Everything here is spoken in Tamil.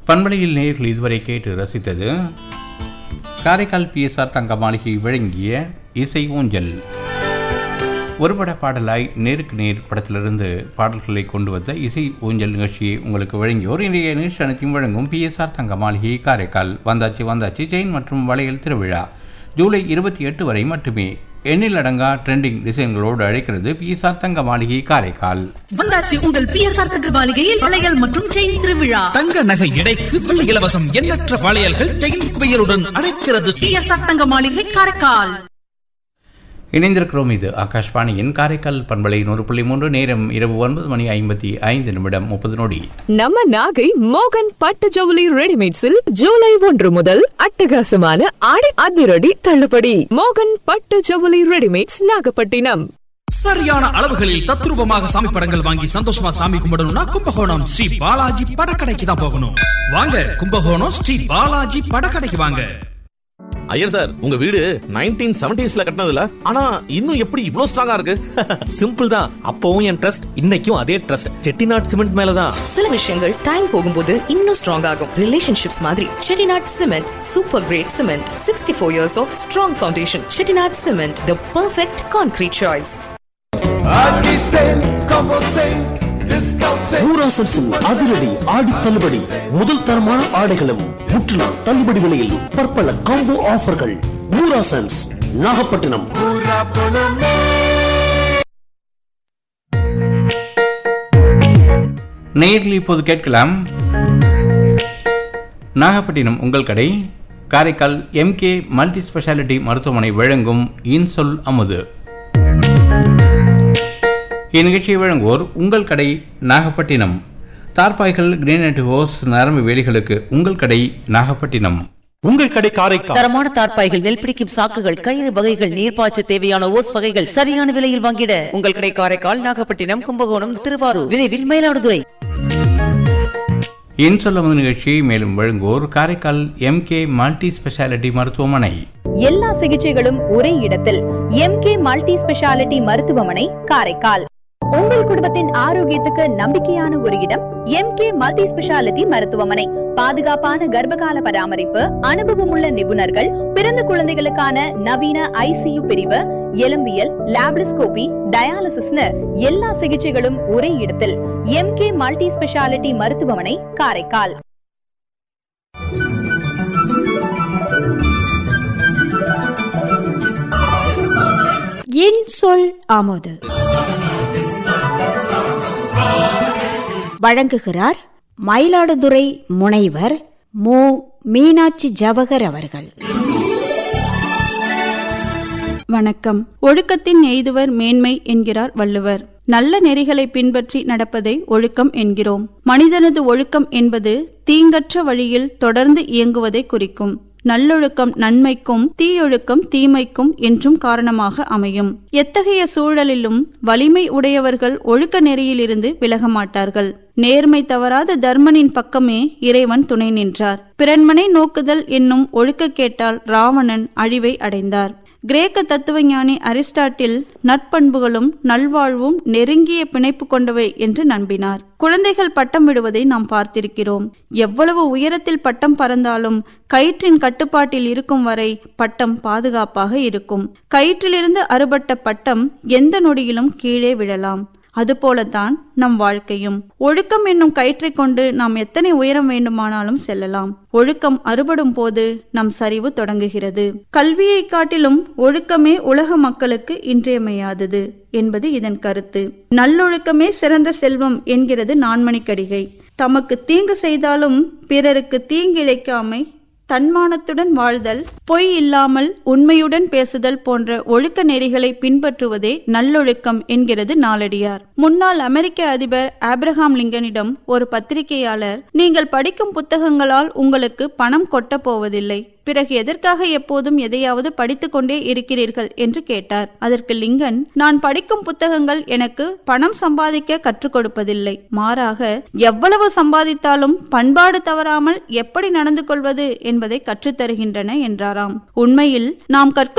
பண்பலையில் நேர்கள் இதுவரை கேட்டு ரசித்தது காரைக்கால் பிஎஸ்ஆர் தங்க மாளிகை வழங்கிய இசை ஊஞ்சல் ஒருபட பாடலாய் நேருக்கு நேர் படத்திலிருந்து பாடல்களை கொண்டு வந்த இசை ஊஞ்சல் நிகழ்ச்சியை உங்களுக்கு வழங்கியோர் இன்றைய நிகழ்ச்சி அனைத்தையும் வழங்கும் பிஎஸ்ஆர் தங்க மாளிகை காரைக்கால் வந்தாச்சு வந்தாச்சு செயின் மற்றும் வளையல் திருவிழா ஜூலை இருபத்தி எட்டு வரை மட்டுமே எண்ணில் அடங்கா ட்ரெண்டிங் டிசைன்களோடு அழைக்கிறது பிஎஸ்ஆர் தங்க மாளிகை காரைக்கால் வந்தாச்சு உங்கள் பிஎஸ்ஆர் தங்க மாளிகையில் வளையல் மற்றும் செயின் திருவிழா தங்க நகை எடைக்கு வெள்ளி இலவசம் எண்ணற்ற வளையல்கள் செயின் குவியலுடன் அழைக்கிறது பிஎஸ்ஆர் தங்க மாளிகை காரைக்கால் இணைந்திருக்கிறோம் இது ஆகாஷ்வாணியின் காரைக்கால் பண்பலை நூறு புள்ளி மூன்று நேரம் இரவு ஒன்பது மணி ஐம்பத்தி ஐந்து நிமிடம் முப்பது நொடி நம்ம நாகை மோகன் பட்டு ஜவுளி ரெடிமேட்ஸில் ஜூலை ஒன்று முதல் அட்டகாசமான ஆடி அதிரடி தள்ளுபடி மோகன் பட்டு ஜவுளி ரெடிமேட்ஸ் நாகப்பட்டினம் சரியான அளவுகளில் தத்ரூபமாக சாமி படங்கள் வாங்கி சந்தோஷமா சாமி கும்பிடணும்னா கும்பகோணம் ஸ்ரீ பாலாஜி படக்கடைக்கு தான் போகணும் வாங்க கும்பகோணம் ஸ்ரீ பாலாஜி படக்கடைக்கு வாங்க ஐயர் சார் உங்க வீடு நைன்டீன் செவன்டிஸ்ல கட்டினதுல ஆனா இன்னும் எப்படி இவ்ளோ ஸ்ட்ராங்கா இருக்கு சிம்பிள் தான் அப்பவும் என் ட்ரஸ்ட் இன்னைக்கும் அதே ட்ரஸ்ட் செட்டிநாட் சிமெண்ட் மேலதான் சில விஷயங்கள் டைம் போகும்போது இன்னும் ஸ்ட்ராங் ஆகும் ரிலேஷன்ஷிப்ஸ் மாதிரி Chettinad cement super great cement sixty four years of strong foundation Chettinad cement the perfect concrete choice ஊராசன்ஸின் அதிரடி ஆடி தள்ளுபடி முதல் தரமான ஆடைகளும் முற்றிலும் தள்ளுபடி விலையில் பற்பல காம்போ ஆஃபர்கள் ஊராசன்ஸ் நாகப்பட்டினம் நேரில் இப்போது கேட்கலாம் நாகப்பட்டினம் உங்கள் கடை காரைக்கால் எம்கே மல்டி ஸ்பெஷாலிட்டி மருத்துவமனை வழங்கும் இன்சொல் அமுது இந்நிகழ்ச்சியை வழங்குவோர் உங்கள் கடை நாகப்பட்டினம் தார்பாய்கள் கிரேனைட் ஹோஸ் நரம்பு வேலிகளுக்கு உங்கள் கடை நாகப்பட்டினம் உங்கள் கடை காரைக்கால் தரமான தார்ப்பாய்கள் நெல் பிடிக்கும் சாக்குகள் கயிறு வகைகள் நீர்ப்பாய்ச்ச தேவையான ஓஸ் வகைகள் சரியான விலையில் வாங்கிட உங்கள் கடை காரைக்கால் நாகப்பட்டினம் கும்பகோணம் திருவாரூர் விரைவில் மயிலாடுதுறை இன்சொல் அமுது நிகழ்ச்சியை மேலும் வழங்குவோர் காரைக்கால் எம்கே மல்டி ஸ்பெஷாலிட்டி மருத்துவமனை எல்லா சிகிச்சைகளும் ஒரே இடத்தில் எம்கே மல்டி ஸ்பெஷாலிட்டி மருத்துவமனை காரைக்கால் உங்கள் குடும்பத்தின் ஆரோக்கியத்துக்கு நம்பிக்கையான ஒரு இடம் எம்கே மல்டி ஸ்பெஷாலிட்டி மருத்துவமனை பாதுகாப்பான கர்ப்பகால பராமரிப்பு அனுபவமுள்ள நிபுணர்கள் பிறந்த குழந்தைகளுக்கான நவீன ஐசியு பிரிவு எலும்பியல் லாப்ரிஸ்கோபி டயாலிசிஸ்னு எல்லா சிகிச்சைகளும் ஒரே இடத்தில் எம்கே மல்டி ஸ்பெஷாலிட்டி மருத்துவமனை காரைக்கால் என் சொல் ஆமோது வழங்குகிறார் மயிலாடுதுறை முனைவர் மு மீனாட்சி ஜவஹர் அவர்கள் வணக்கம் ஒழுக்கத்தின் எய்துவர் மேன்மை என்கிறார் வள்ளுவர் நல்ல நெறிகளை பின்பற்றி நடப்பதை ஒழுக்கம் என்கிறோம் மனிதனது ஒழுக்கம் என்பது தீங்கற்ற வழியில் தொடர்ந்து இயங்குவதை குறிக்கும் நல்லொழுக்கம் நன்மைக்கும் தீயொழுக்கம் தீமைக்கும் என்றும் காரணமாக அமையும் எத்தகைய சூழலிலும் வலிமை உடையவர்கள் ஒழுக்க நெறியிலிருந்து விலக மாட்டார்கள் நேர்மை தவறாத தர்மனின் பக்கமே இறைவன் துணை நின்றார் பிறன்மனை நோக்குதல் என்னும் ஒழுக்க கேட்டால் ராவணன் அழிவை அடைந்தார் கிரேக்க தத்துவஞானி அரிஸ்டாட்டில் நற்பண்புகளும் நல்வாழ்வும் நெருங்கிய பிணைப்பு கொண்டவை என்று நம்பினார் குழந்தைகள் பட்டம் விடுவதை நாம் பார்த்திருக்கிறோம் எவ்வளவு உயரத்தில் பட்டம் பறந்தாலும் கயிற்றின் கட்டுப்பாட்டில் இருக்கும் வரை பட்டம் பாதுகாப்பாக இருக்கும் கயிற்றிலிருந்து அறுபட்ட பட்டம் எந்த நொடியிலும் கீழே விழலாம் அதுபோலத்தான் நம் வாழ்க்கையும் ஒழுக்கம் என்னும் கயிற்றை கொண்டு நாம் எத்தனை உயரம் வேண்டுமானாலும் செல்லலாம் ஒழுக்கம் அறுபடும் போது நம் சரிவு தொடங்குகிறது கல்வியை காட்டிலும் ஒழுக்கமே உலக மக்களுக்கு இன்றியமையாதது என்பது இதன் கருத்து நல்லொழுக்கமே சிறந்த செல்வம் என்கிறது நான்மணிக்கடிகை தமக்கு தீங்கு செய்தாலும் பிறருக்கு தீங்கிழைக்காமை தன்மானத்துடன் வாழ்தல் பொய் இல்லாமல் உண்மையுடன் பேசுதல் போன்ற ஒழுக்க நெறிகளை பின்பற்றுவதே நல்லொழுக்கம் என்கிறது நாளடியார் முன்னாள் அமெரிக்க அதிபர் ஆப்ரஹாம் லிங்கனிடம் ஒரு பத்திரிகையாளர் நீங்கள் படிக்கும் புத்தகங்களால் உங்களுக்கு பணம் கொட்டப் போவதில்லை பிறகு எதற்காக எப்போதும் எதையாவது படித்துக் கொண்டே இருக்கிறீர்கள் என்று கேட்டார் அதற்கு லிங்கன் நான் படிக்கும் புத்தகங்கள் எனக்கு பணம் சம்பாதிக்க கற்றுக் கொடுப்பதில்லை மாறாக எவ்வளவு சம்பாதித்தாலும் பண்பாடு தவறாமல் எப்படி நடந்து கொள்வது என்பதை கற்றுத்தருகின்றன என்றாராம் உண்மையில் நாம் கற்க